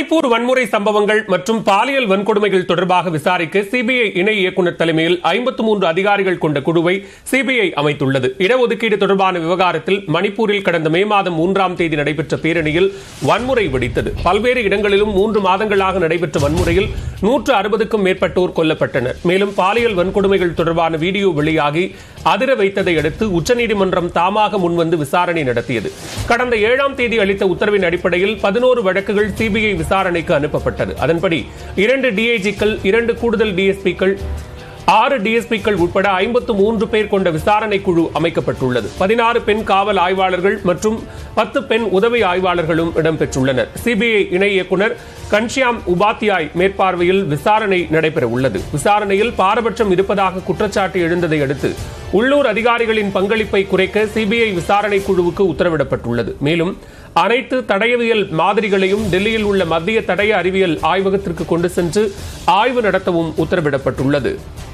மணிப்பூர் வன்முறை சம்பவங்கள் மற்றும் பாலியல் வன்கொடுமைகள் தொடர்பாக விசாரிக்க சிபிஐ இணை இயக்குநர் தலைமையில் ஐம்பத்து மூன்று அதிகாரிகள் கொண்ட குழுவை சிபிஐ அமைத்துள்ளது இடஒதுக்கீடு தொடர்பான விவகாரத்தில் மணிப்பூரில் கடந்த மே மாதம் மூன்றாம் தேதி நடைபெற்ற பேரணியில் வன்முறை வெடித்தது பல்வேறு இடங்களிலும் மூன்று மாதங்களாக நடைபெற்ற வன்முறையில் நூற்று அறுபதுக்கும் மேற்பட்டோர் கொல்லப்பட்டனர் மேலும் பாலியல் வன்கொடுமைகள் தொடர்பான வீடியோ வெளியாகி அதிர வைத்ததை அடுத்து உச்சநீதிமன்றம் தாமாக முன்வந்து விசாரணை நடத்தியது கடந்த ஏழாம் தேதி அளித்த உத்தரவின் அடிப்படையில் பதினோரு வழக்குகள் சிபிஐ விசாரணைக்கு அனுப்பப்பட்டது அதன்படி இரண்டு டிஐஜிக்கள் இரண்டு கூடுதல் டிஎஸ்பிக்கள் ஆறு டிஎஸ்பிக்கள் உட்பட ஐம்பத்து மூன்று பேர் கொண்ட விசாரணை குழு அமைக்கப்பட்டுள்ளது பதினாறு பெண் காவல் ஆய்வாளர்கள் மற்றும் பத்து பெண் உதவி ஆய்வாளர்களும் இடம்பெற்றுள்ளனர் சிபிஐ இணை இயக்குனர் கன்ஷியாம் உபாத்யாய் மேற்பார்வையில் விசாரணை நடைபெற உள்ளது விசாரணையில் பாரபட்சம் இருப்பதாக குற்றச்சாட்டு எழுந்ததை அடுத்து உள்ளூர் அதிகாரிகளின் பங்களிப்பை குறைக்க சிபிஐ விசாரணை குழுவுக்கு உத்தரவிடப்பட்டுள்ளது மேலும் அனைத்து தடயவியல் மாதிரிகளையும் டெல்லியில் உள்ள மத்திய தடய அறிவியல் ஆய்வகத்திற்கு கொண்டு சென்று ஆய்வு நடத்தவும் உத்தரவிடப்பட்டுள்ளது